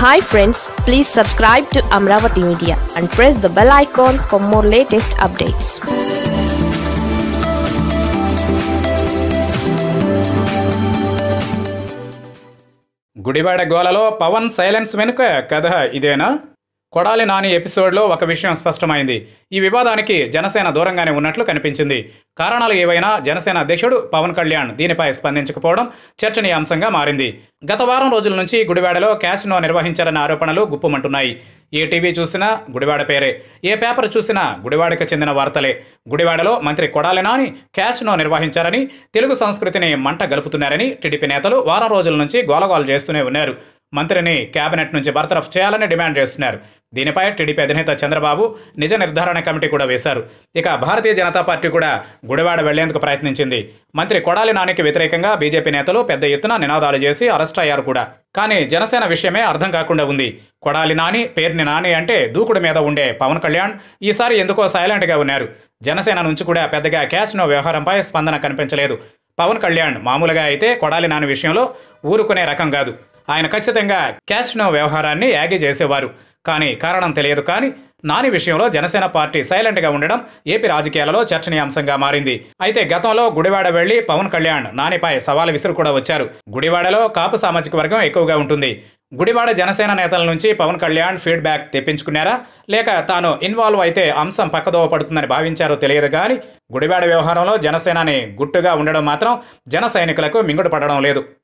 hi friends please subscribe to Amaravati media and press the bell icon for more latest updates Gudivada గోలలో Pawan silence వెనుక కథ ఇదేనా కొడాలి నాని ఎపిసోడ్లో ఒక విషయం స్పష్టమైంది ఈ వివాదానికి జనసేన దూరంగానే ఉన్నట్లు కనిపించింది కారణాలు ఏవైనా జనసేన అధ్యక్షుడు పవన్ కళ్యాణ్ దీనిపై స్పందించకపోవడం చర్చనీయాంశంగా మారింది గత వారం రోజుల నుంచి గుడివాడలో క్యాసినో నిర్వహించారన్న ఆరోపణలు గుప్పుమంటున్నాయి ఏ టీవీ చూసినా గుడివాడ పేరే ఏ పేపర్ చూసినా గుడివాడకు చెందిన వార్తలే గుడివాడలో మంత్రి కొడాలి నాని క్యాసినో నిర్వహించారని తెలుగు సంస్కృతిని మంట గలుపుతున్నారని టీడీపీ నేతలు వారం రోజుల నుంచి గోలగోలు చేస్తూనే ఉన్నారు మంత్రిని కేబినెట్ నుంచి బర్తరఫ్ చేయాలని డిమాండ్ చేస్తున్నారు దీనిపై టీడీపీ అధినేత చంద్రబాబు నిజ నిర్ధారణ కమిటీ కూడా వేశారు ఇక భారతీయ జనతా పార్టీ కూడా గుడివాడ వెళ్లేందుకు ప్రయత్నించింది మంత్రి కొడాలి నానికి వ్యతిరేకంగా బీజేపీ నేతలు పెద్ద ఎత్తున నినాదాలు చేసి అరెస్ట్ అయ్యారు కూడా కానీ జనసేన విషయమే అర్థం కాకుండా ఉంది కొడాలి నాని పేరుని నాని అంటే దూకుడు మీద ఉండే పవన్ కళ్యాణ్ ఈసారి ఎందుకో సైలెంట్గా ఉన్నారు జనసేన నుంచి కూడా పెద్దగా క్యాష్నో వ్యవహారంపై స్పందన కనిపించలేదు పవన్ కళ్యాణ్ మామూలుగా అయితే కొడాలి నాని విషయంలో ఊరుకునే రకం కాదు ఆయన ఖచ్చితంగా క్యాష్నో వ్యవహారాన్ని యాగి చేసేవారు కానీ కారణం తెలియదు కానీ నాని విషయంలో జనసేన పార్టీ సైలెంట్గా ఉండడం ఏపీ రాజకీయాలలో చర్చనీయాంశంగా మారింది అయితే గతంలో గుడివాడ వెళ్లి పవన్ కళ్యాణ్ నానిపై సవాల్ విసురు కూడా వచ్చారు గుడివాడలో కాపు సామాజిక వర్గం ఎక్కువగా ఉంటుంది గుడివాడ జనసేన నేతల నుంచి పవన్ కళ్యాణ్ ఫీడ్బ్యాక్ తెప్పించుకున్నారా లేక తాను ఇన్వాల్వ్ అయితే అంశం పక్కదోవ పడుతుందని భావించారో తెలియదు కానీ గుడివాడ వ్యవహారంలో జనసేనని గుట్టుగా ఉండడం మాత్రం జన సైనికులకు మింగుడు పడడం లేదు